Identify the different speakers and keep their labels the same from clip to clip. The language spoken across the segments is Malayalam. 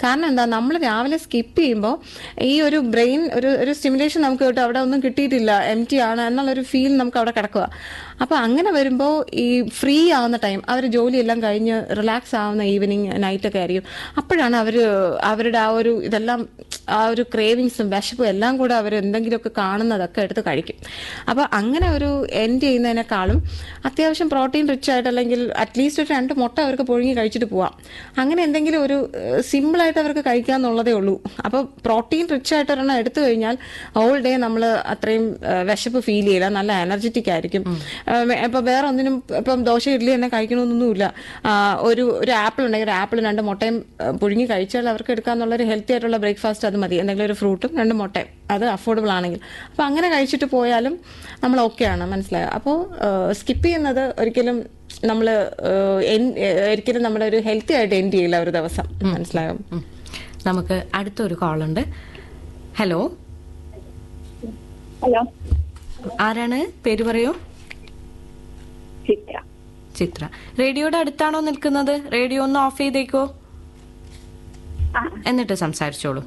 Speaker 1: കാരണം എന്താ നമ്മൾ രാവിലെ സ്കിപ്പ് ചെയ്യുമ്പോൾ ഈ ഒരു ബ്രെയിൻ ഒരു ഒരു സ്റ്റിമുലേഷൻ നമുക്ക് കിട്ടും അവിടെ ഒന്നും കിട്ടിയിട്ടില്ല എം ടി ആണ് എന്നുള്ളൊരു ഫീൽ നമുക്ക് അവിടെ കിടക്കുക അപ്പോൾ അങ്ങനെ വരുമ്പോൾ ഈ ഫ്രീ ആവുന്ന ടൈം അവർ ജോലിയെല്ലാം കഴിഞ്ഞ് റിലാക്സ് ആവുന്ന ഈവനിങ് നൈറ്റ് ഒക്കെ ആയിരിക്കും അപ്പോഴാണ് അവർ അവരുടെ ആ ഒരു ഇതെല്ലാം ആ ഒരു ക്രേവിങ്സും വിശപ്പും എല്ലാം കൂടെ അവർ എന്തെങ്കിലുമൊക്കെ കാണുന്നതൊക്കെ എടുത്ത് കഴിക്കും അപ്പോൾ അങ്ങനെ ഒരു എൻഡ് ചെയ്യുന്നതിനേക്കാളും അത്യാവശ്യം പ്രോട്ടീൻ റിച്ച് ആയിട്ട് അല്ലെങ്കിൽ അറ്റ്ലീസ്റ്റ് ഒരു രണ്ട് മുട്ട അവർക്ക് പുഴുങ്ങി കഴിച്ചിട്ട് പോവാം അങ്ങനെ എന്തെങ്കിലും ഒരു സിമ്പിളായിട്ട് അവർക്ക് കഴിക്കാന്നുള്ളതേ ഉള്ളൂ അപ്പോൾ പ്രോട്ടീൻ റിച്ച് ആയിട്ട് ഒരെണ്ണം എടുത്തു കഴിഞ്ഞാൽ ഓൾ ഡേ നമ്മൾ അത്രയും ആ, വിശപ്പ് ഫീൽ ചെയ്യില്ല നല്ല എനർജറ്റിക് ആയിരിക്കും ഇപ്പം വേറെ ഒന്നിനും ഇപ്പം ദോശ ഇഡ്ഡലി തന്നെ കഴിക്കണമെന്നൊന്നുമില്ല ആ, ഒരു ഒരു ആപ്പിൾ ഉണ്ടെങ്കിൽ ഒരു ആപ്പിൾ രണ്ട് മുട്ടയും ആ, പുഴുങ്ങി കഴിച്ചാൽ അവർക്ക് എടുക്കാന്നുള്ളൊരു ഹെൽത്തി ആയിട്ടുള്ള ബ്രേക്ക്ഫാസ്റ്റ് അത് മതി എന്തെങ്കിലും ഒരു ഫ്രൂട്ടും രണ്ട് മുട്ടയും അത് അഫോർഡബിൾ ആണെങ്കിൽ അപ്പോൾ അങ്ങനെ കഴിച്ചിട്ട് പോയാലും നമ്മൾ ഓക്കെയാണ് മനസ്സിലായോ അപ്പോൾ സ്കിപ്പ് ചെയ്യുന്നത് ഒരിക്കലും നമ്മൾ ഒരിക്കലും നമ്മളൊരു ഹെൽത്തി ആയിട്ട് എൻഡ് ചെയ്യില്ല ഒരു ദിവസം മനസ്സിലായോ
Speaker 2: ഉം. നമുക്ക് അടുത്തൊരു കോളുണ്ട് ഹലോ
Speaker 3: ഹലോ
Speaker 2: ആരാണ് പേര് പറയൂ
Speaker 3: ചിത്ര
Speaker 2: ചിത്ര റേഡിയോയുടെ അടുത്താണോ നിൽക്കുന്നത് റേഡിയോ ഒന്ന് ഓഫ് ചെയ്തേക്കോ
Speaker 3: ആ
Speaker 2: എന്നിട്ട് സംസാരിച്ചോളൂ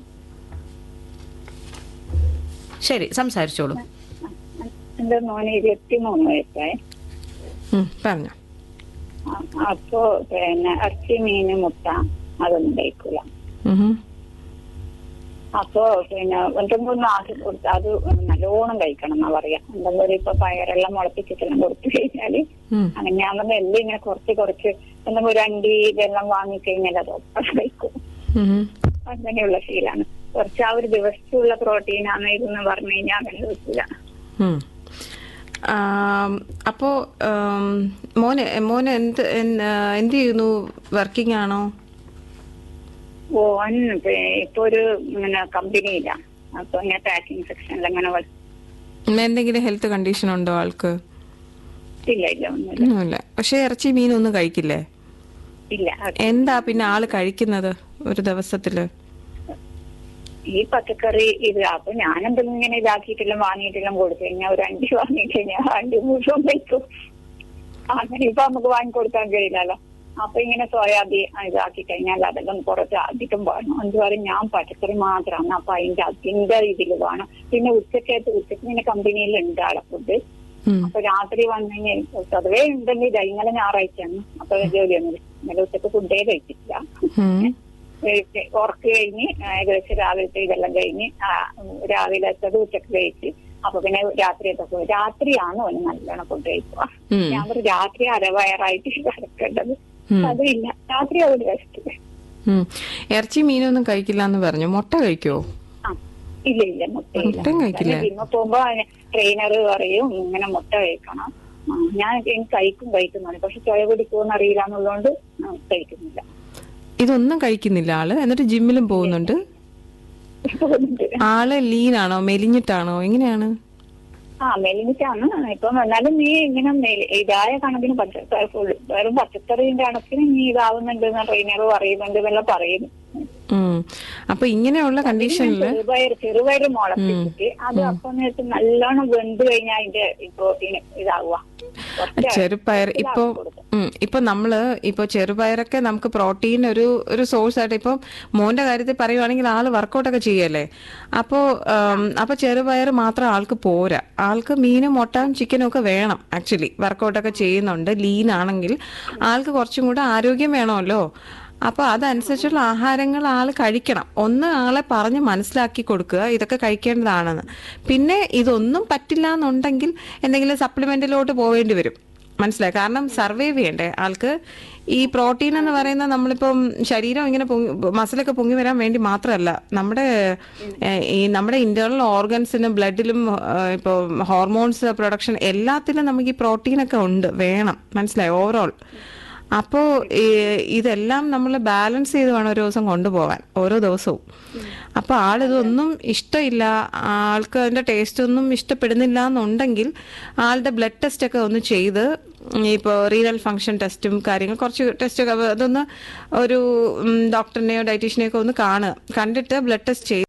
Speaker 2: ശരി സംസാരിച്ചോളൂ
Speaker 3: എന്റെ മോന് ഇരുപത്തിമൂന്ന് വയസ്സായി
Speaker 1: ഉം, പറഞ്ഞോ
Speaker 3: ആ, അപ്പോ പിന്നെ ഇറച്ചി മീന് മുട്ട അതൊന്നും കഴിക്കൂല
Speaker 1: ഉം.
Speaker 3: അപ്പോ പിന്നെ എന്തെങ്കിലും ഒന്ന് ആക്കി കൊടുത്ത് അത് നല്ലോണം കഴിക്കണം എന്നാ പറയാ എന്തെങ്കിലും ഇപ്പൊ പയറെല്ലാം മുളപ്പിച്ചിട്ടെല്ലാം കൊടുത്തു കഴിഞ്ഞാല്
Speaker 1: ഉം.
Speaker 3: അങ്ങനെ ഞാൻ പറഞ്ഞ എല്ലാം ഇങ്ങനെ കുറച്ച് കുറച്ച് എന്തെങ്കിലും ഒരു അണ്ടി ഇതെല്ലാം വാങ്ങിക്കഴിഞ്ഞാൽ അത് ഒപ്പം കഴിക്കും
Speaker 1: ഉം.
Speaker 3: അങ്ങനെയുള്ള ശീലാണ് കുറച്ച് ആ ഒരു ദിവസത്തുള്ള പ്രോട്ടീനാണ് ഇതെന്ന് പറഞ്ഞു കഴിഞ്ഞാൽ അങ്ങനെ വെച്ചില്ല
Speaker 1: ഉം. ആം, അപ്പോ ആം, മോന് മോന് എന്ത് എന്ത് എന്ത് ചെയ്യുന്നു വർക്കിംഗ് ആണോ
Speaker 3: ഓൻ പി- ഇപ്പൊ ഒരു ഇങ്ങനെ കമ്പനിയില്ല അപ്പൊ ഇങ്ങനെ പാക്കിംഗ് സെക്ഷനിൽ അങ്ങനെ വ-
Speaker 1: എന്തെങ്കിലും ഹെൽത്ത് കണ്ടീഷൻ ഉണ്ടോ ആൾക്ക്
Speaker 3: ഇല്ല ഇല്ല ഒന്നുമില്ല
Speaker 1: ഒന്നുമില്ല പക്ഷെ ഇറച്ചി മീനൊന്നും കഴിക്കില്ലേ
Speaker 3: ഇല്ല
Speaker 1: എന്താ പിന്നെ ആള് കഴിക്കുന്നത് ഒരു ദിവസത്തില്
Speaker 3: ഈ പച്ചക്കറി ഇത് അപ്പൊ ഞാൻ എന്തെങ്കിലും ഇങ്ങനെ ഇതാക്കിയിട്ടെല്ലാം വാങ്ങിയിട്ടെല്ലാം കൊടുത്തു കഴിഞ്ഞാൽ ഒരു അണ്ടി വാങ്ങിക്കഴിഞ്ഞാൽ അണ്ടി മുഴുവൻ കഴിക്കും അങ്ങനെ ഇപ്പൊ നമുക്ക് വാങ്ങിക്കൊടുക്കാൻ കഴിയില്ലല്ലോ അപ്പൊ ഇങ്ങനെ സോയാബീൻ ഇതാക്കി കഴിഞ്ഞാൽ അതെല്ലാം കുറച്ച് അധികം വേണം എന്ത് പറയും ഞാൻ പച്ചക്കറി മാത്രമാണ് അപ്പൊ അതിന്റെ അതിന്റെ ഇതിൽ വേണം പിന്നെ ഉച്ചക്കകത്ത് ഉച്ചക്ക് ഇങ്ങനെ കമ്പനിയിൽ ഉണ്ട് ആളെ ഫുഡ്
Speaker 1: ഉം.
Speaker 3: അപ്പൊ രാത്രി വന്നു കഴിഞ്ഞാൽ പൊതുവേ ഉണ്ടെങ്കിൽ ഇതാ ഇന്നലെ ഞായറാഴ്ചയാണ് അപ്പൊ ജോലിയൊന്നും ഇന്നലെ ഉച്ചക്ക് ഫുഡേ കഴിച്ചിട്ടില്ല
Speaker 1: ഉം.
Speaker 3: കഴിച്ച് ഉറക്ക് കഴിഞ്ഞ് ഏകദേശം രാവിലത്തെ ഇതെല്ലാം കഴിഞ്ഞ് ആ, രാവിലത്തത് ഉച്ചക്ക് കഴിച്ച് അപ്പൊ പിന്നെ രാത്രിയത്തെ പോയി രാത്രിയാണ് അവന് നല്ലോണം ഫുഡ് കഴിക്കുക
Speaker 1: ഉം.
Speaker 3: ഞാൻ പറയും രാത്രി അരവയറായിട്ട് കിടക്കേണ്ടത്
Speaker 1: ഉം.
Speaker 3: അതുമില്ല രാത്രി അവന് കഴിച്ചിട്ട്
Speaker 1: ഉം. ഇറച്ചി മീനൊന്നും കഴിക്കില്ല എന്ന് പറഞ്ഞു മുട്ട കഴിക്കുവോ
Speaker 3: ആ ഇല്ല ഇല്ല മുട്ടയില്ല
Speaker 1: മുട്ടയും കഴിക്കില്ല?
Speaker 3: ജിമ്മ പോകുമ്പോ ട്രെയിനർ പറയും ഇങ്ങനെ മുട്ട കഴിക്കണം ആ, ഞാൻ എനിക്ക് കഴിക്കും കഴിക്കുന്നുണ്ട് പക്ഷെ ചുയ പിടിക്കുമെന്ന് അറിയില്ല എന്നുള്ളതുകൊണ്ട് ആ, കഴിക്കുന്നില്ല
Speaker 1: ഇതൊന്നും കഴിക്കുന്നില്ല ആള് എന്നിട്ട് ജിമ്മിലും പോകുന്നുണ്ട്
Speaker 3: പോകുന്നുണ്ട്.
Speaker 1: ആള് ലീനാണോ മെലിഞ്ഞിട്ടാണോ എങ്ങനെയാണ്
Speaker 3: ആ മെലിഞ്ഞിട്ടാണ് ഇപ്പം എന്നാലും നീ ഇങ്ങനെ മെലി- ഇതായ കണക്കിന് പച്ചക്കറി ഫുൾ വെറും പച്ചക്കറിന്റെ കണക്കിന് നീ ഇതാവുന്നുണ്ട് എന്ന് ട്രെയിനർ പറയുന്നുണ്ട് എന്നെല്ലാം പറയുന്നു
Speaker 1: ഉം. അപ്പൊ ഇങ്ങനെയുള്ള കണ്ടീഷനില്
Speaker 3: ചെറുപയർ ചെറുപയർ മുളപ്പിച്ചിട്ട് അത് അപ്പം നേരത്ത് നല്ലോണം വെന്ത് കഴിഞ്ഞാൽ അതിന്റെ പ്രോട്ടീൻ ഇതാവുക കുറച്ച്
Speaker 1: ചെറുപയർ ഇപ്പൊ ഉം, ഇപ്പൊ നമ്മള് ഇപ്പൊ ചെറുപയറൊക്കെ നമുക്ക് പ്രോട്ടീൻ ഒരു ഒരു സോഴ്സ് ആയിട്ട് ഇപ്പൊ മോന്റെ കാര്യത്തിൽ പറയുവാണെങ്കിൽ ആള് വർക്കൗട്ട് ഒക്കെ ചെയ്യല്ലേ അപ്പോ ഉം, അപ്പൊ ചെറുപയർ മാത്രം ആൾക്ക് പോരാ ആൾക്ക് മീനും മുട്ടയും ചിക്കനും ഒക്കെ വേണം ആക്ച്വലി വർക്കൗട്ട് ഒക്കെ ചെയ്യുന്നുണ്ട് ലീൻ ആണെങ്കിൽ ആൾക്ക് കുറച്ചും കൂടെ ആരോഗ്യം വേണമല്ലോ അപ്പൊ അതനുസരിച്ചുള്ള ആഹാരങ്ങൾ ആൾ കഴിക്കണം ഒന്ന് ആളെ പറഞ്ഞ് മനസ്സിലാക്കി കൊടുക്കുക ഇതൊക്കെ കഴിക്കേണ്ടതാണെന്ന് പിന്നെ ഇതൊന്നും പറ്റില്ല എന്നുണ്ടെങ്കിൽ എന്തെങ്കിലും സപ്ലിമെന്റിലോട്ട് പോവേണ്ടി വരും മനസ്സിലായി കാരണം സർവൈവ് ചെയ്യണ്ടേ ആൾക്ക് ഈ പ്രോട്ടീൻ എന്ന് പറയുന്നത് നമ്മളിപ്പം ശരീരം ഇങ്ങനെ പൊങ്ങി മസിലൊക്കെ പൊങ്ങി വരാൻ വേണ്ടി മാത്രമല്ല നമ്മുടെ ഏഹ്, ഈ നമ്മുടെ ഇന്റേണൽ ഓർഗൻസിനും ബ്ലഡിലും ഇപ്പോൾ ഹോർമോൺസ് പ്രൊഡക്ഷൻ എല്ലാത്തിലും നമുക്ക് ഈ പ്രോട്ടീനൊക്കെ ഉണ്ട് വേണം മനസ്സിലായി ഓവറോൾ അപ്പോൾ ഇതെല്ലാം നമ്മൾ ബാലൻസ് ചെയ്ത് വേണം ഒരു ദിവസം കൊണ്ടുപോകാൻ ഓരോ ദിവസവും അപ്പോൾ ആളിതൊന്നും ഇഷ്ടമില്ല ആൾക്ക് അതിൻ്റെ ടേസ്റ്റ് ഒന്നും ഇഷ്ടപ്പെടുന്നില്ല എന്നുണ്ടെങ്കിൽ ആളുടെ ബ്ലഡ് ടെസ്റ്റ് ഒക്കെ ഒന്ന് ചെയ്ത് ഇപ്പോൾ റീനൽ ഫങ്ഷൻ ടെസ്റ്റും കാര്യങ്ങൾ കുറച്ച് ടെസ്റ്റൊക്കെ അതൊന്ന് ഒരു ഡോക്ടറിനെയോ ഡയറ്റീഷ്യനെയോ ഒക്കെ ഒന്ന് കാണുക കണ്ടിട്ട് ബ്ലഡ് ടെസ്റ്റ് ചെയ്ത്